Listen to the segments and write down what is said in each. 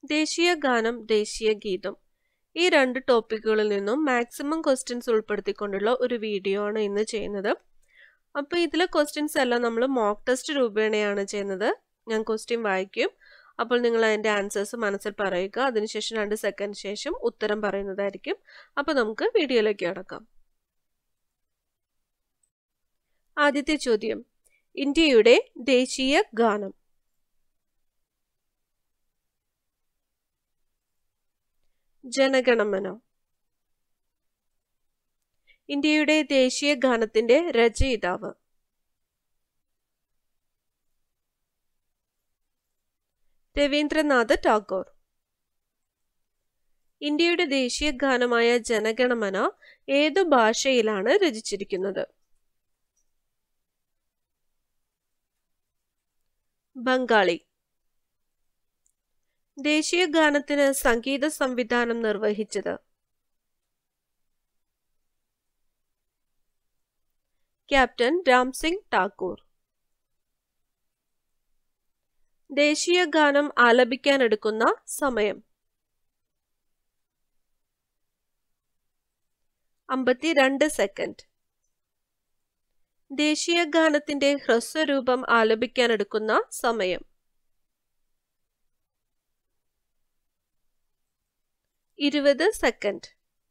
ദേശീയ ഗാനം ദേശീയ ഗീതം ഈ രണ്ട് ടോപ്പിക്കുകളിൽ നിന്നും മാക്സിമം ക്വസ്റ്റ്യൻസ് ഉൾപ്പെടുത്തിക്കൊണ്ടുള്ള ഒരു വീഡിയോ ആണ് ഇന്ന് ചെയ്യുന്നത് അപ്പോൾ ഇതിലെ ക്വസ്റ്റ്യൻസ് എല്ലാം നമ്മൾ മോക്ക് ടെസ്റ്റ് രൂപേണയാണ് ചെയ്യുന്നത് ഞാൻ ക്വസ്റ്റ്യൻ വായിക്കും അപ്പോൾ നിങ്ങൾ അതിൻ്റെ ആൻസേഴ്സ് മനസ്സിൽ പറയുക അതിനുശേഷം രണ്ട് സെക്കൻഡ് ശേഷം ഉത്തരം പറയുന്നതായിരിക്കും അപ്പോൾ നമുക്ക് വീഡിയോയിലേക്ക് കടക്കാം ആദ്യത്തെ ചോദ്യം ഇന്ത്യയുടെ ദേശീയ ഗാനം ജനഗണമന ഇന്ത്യയുടെ ദേശീയ ഗാനത്തിന്റെ രചയിതാവ് രവീന്ദ്രനാഥ് ടാഗോർ ഇന്ത്യയുടെ ദേശീയ ഗാനമായ ജനഗണമന ഏതു ഭാഷയിലാണ് രചിച്ചിരിക്കുന്നത് ബംഗാളി ദേശീയ ഗാനത്തിന് സംഗീത സംവിധാനം നിർവഹിച്ചത് ക്യാപ്റ്റൻ രാംസിംഗ് ടാക്കൂർ ദേശീയ ഗാനം ആലപിക്കാനെടുക്കുന്ന സമയം അമ്പത്തിരണ്ട് സെക്കൻഡ് ദേശീയ ഗാനത്തിന്റെ ഹ്രസ്വരൂപം ആലപിക്കാനെടുക്കുന്ന സമയം ഇരുപത് സെക്കൻഡ്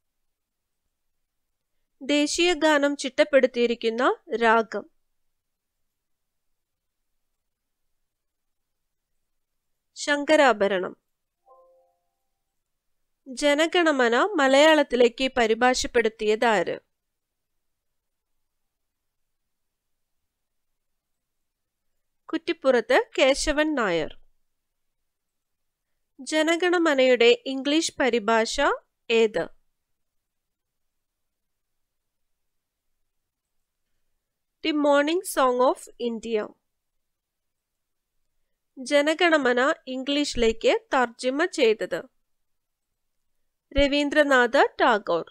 ദേശീയ ഗാനം ചിട്ടപ്പെടുത്തിയിരിക്കുന്ന രാഗം ശങ്കരാഭരണം ജനഗണമന മലയാളത്തിലേക്ക് പരിഭാഷപ്പെടുത്തിയതാര് കുറ്റിപ്പുറത്ത് കേശവൻ നായർ ജനഗണമനയുടെ ഇംഗ്ലീഷ് പരിഭാഷ ഏത് the morning song of India Janaganamana ഇംഗ്ലീഷിലേക്ക് തർജ്ജിമ ചെയ്തത് രവീന്ദ്രനാഥ ടാഗോർ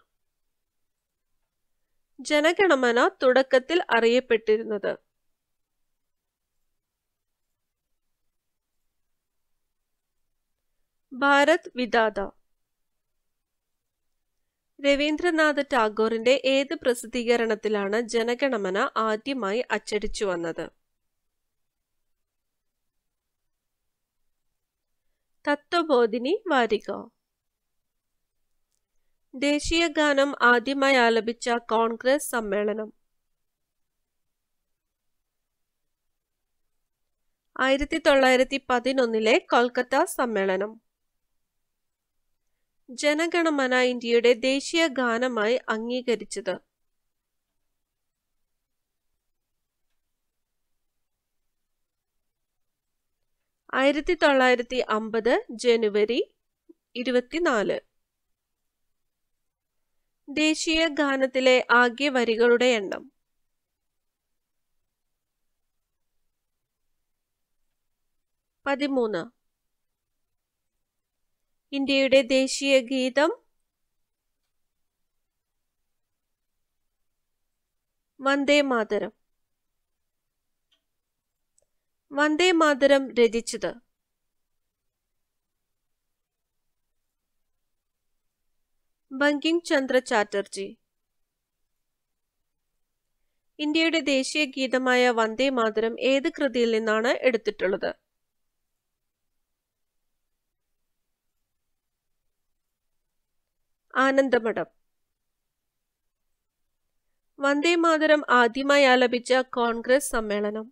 ജനഗണമന തുടക്കത്തിൽ അറിയപ്പെട്ടിരുന്നത് ഭാരത് വിദാത രവീന്ദ്രനാഥ് ടാഗോറിന്റെ ഏത് പ്രസിദ്ധീകരണത്തിലാണ് ജനഗണമന ആദ്യമായി അച്ചടിച്ചു വന്നത് തത്വബോധിനി വാരിക ദേശീയ ഗാനം ആദ്യമായി ആലപിച്ച കോൺഗ്രസ് സമ്മേളനം ആയിരത്തി തൊള്ളായിരത്തി പതിനൊന്നിലെ കൊൽക്കത്ത സമ്മേളനം ജനഗണമന ഇന്ത്യയുടെ ദേശീയ ഗാനമായി അംഗീകരിച്ചത് ആയിരത്തി തൊള്ളായിരത്തി അമ്പത് ജനുവരി ഇരുപത്തിനാല് ദേശീയ ഗാനത്തിലെ ആകെ വരികളുടെ എണ്ണം പതിമൂന്ന് ഇന്ത്യയുടെ ദേശീയ ഗീതം വന്ദേ മാതരം വന്ദേ മാതരം രചിച്ചത് ബങ്കിം ചന്ദ്ര ചാറ്റർജി ഇന്ത്യയുടെ ദേശീയ ഗീതമായ വന്ദേ മാതരം ഏത് കൃതിയിൽ നിന്നാണ് എടുത്തിട്ടുള്ളത് ആനന്ദമഠം വന്ദേ മാതരം ആദ്യമായി ആലപിച്ച കോൺഗ്രസ് സമ്മേളനം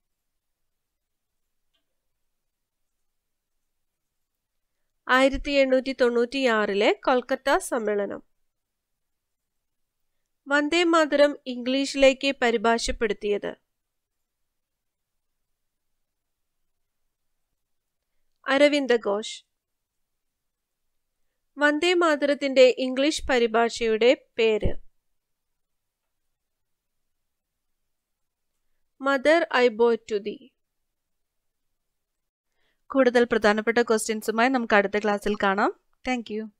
ആയിരത്തി എണ്ണൂറ്റി തൊണ്ണൂറ്റിയാറിലെ കൊൽക്കത്ത സമ്മേളനം വന്ദേ മാതരം ഇംഗ്ലീഷിലേക്ക് പരിഭാഷപ്പെടുത്തിയത് അരവിന്ദ ഘോഷ് വന്ദേ മാതരത്തിന്റെ ഇംഗ്ലീഷ് പരിഭാഷയുടെ പേര് mother I bow to thee കൂടുതൽ പ്രധാനപ്പെട്ട ക്വസ്റ്റ്യൻസുമായി നമുക്ക് അടുത്ത ക്ലാസ്സിൽ കാണാം താങ്ക്